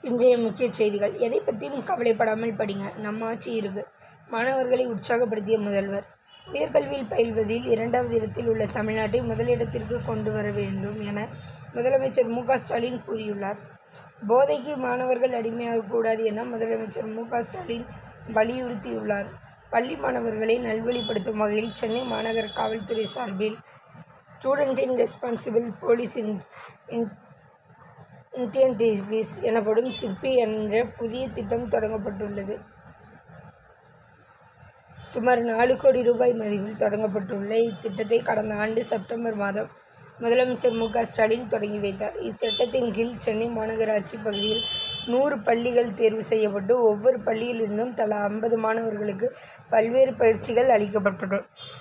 இன்றைய முக்கிய செய்திகள் எதை பற்றியும் கவலைப்படாமல் படிங்க நம்ம ஆட்சி இருக்கு மாணவர்களை உற்சாகப்படுத்திய முதல்வர் உயர்கல்வியில் பயில்வதில் இரண்டாவது இடத்தில் உள்ள தமிழ்நாட்டை முதலிடத்திற்கு கொண்டு வர வேண்டும் என முதலமைச்சர் மு க ஸ்டாலின் கூறியுள்ளார் போதைக்கு மாணவர்கள் அடிமையாகக்கூடாது என முதலமைச்சர் மு க ஸ்டாலின் வலியுறுத்தியுள்ளார் பள்ளி மாணவர்களை நல்வழிப்படுத்தும் வகையில் சென்னை மாநகர காவல்துறை சார்பில் student in responsible police in in initiatives எனப்படும் சிற்பி என்ற புதிய திட்டம் தொடங்கப்பட்டுள்ளது சுமார் நாலு கோடி ரூபாய் மதிப்பில் தொடங்கப்பட்டுள்ள இத்திட்டத்தை கடந்த ஆண்டு செப்டம்பர் மாதம் முதலமைச்சர் மு க ஸ்டாலின் தொடங்கி வைத்தார் இத்திட்டத்தின் கீழ் சென்னை மாநகராட்சி பகுதியில் நூறு பள்ளிகள் தேர்வு செய்யப்பட்டு ஒவ்வொரு பள்ளியிலிருந்தும் தலா ஐம்பது மாணவர்களுக்கு பல்வேறு பயிற்சிகள் அளிக்கப்பட்டுள்ளன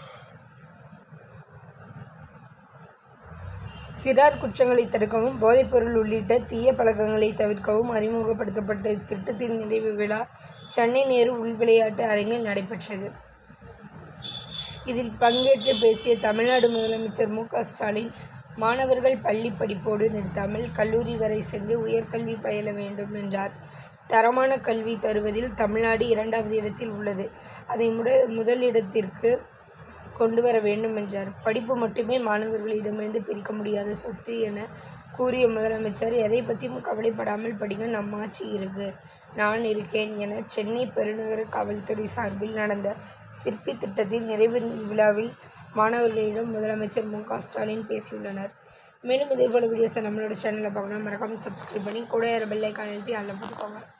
சிறார் குற்றங்களை தடுக்கவும் போதைப்பொருள் உள்ளிட்ட தீய பழக்கங்களை தவிர்க்கவும் அறிமுகப்படுத்தப்பட்ட இத்திட்டத்தின் நிறைவு விழா சென்னை நேரு உள் விளையாட்டு அரங்கில் நடைபெற்றது இதில் பங்கேற்று பேசிய தமிழ்நாடு முதலமைச்சர் மு க ஸ்டாலின் மாணவர்கள் பள்ளி படிப்போடு நிறுத்தாமல் கல்லூரி வரை சென்று உயர்கல்வி பயில வேண்டும் என்றார் தரமான கல்வி தருவதில் தமிழ்நாடு இரண்டாவது இடத்தில் உள்ளது அதை முட முதலிடத்திற்கு கொண்டு வர வேண்டும் என்றார் படிப்பு மட்டுமே மாணவர்களிடமிருந்து பிரிக்க முடியாத சொத்து என கூறிய முதலமைச்சர் எதை பற்றியும் கவலைப்படாமல் படிங்க நம்ம ஆட்சி இருக்கு நான் இருக்கேன் என சென்னை பெருநகர காவல்துறை சார்பில் நடந்த சிற்பி திட்டத்தின் நிறைவு விழாவில் மாணவர்களிடம் முதலமைச்சர் மு க ஸ்டாலின் பேசியுள்ளனர் மேலும் இதே போல வீடியோஸை நம்மளோட சேனலில் பார்க்கணும் மறக்காமல் சப்ஸ்கிரைப் பண்ணி கூட பெல் ஐக்கான் அழுத்தி அதில் போட்டுக்கோங்க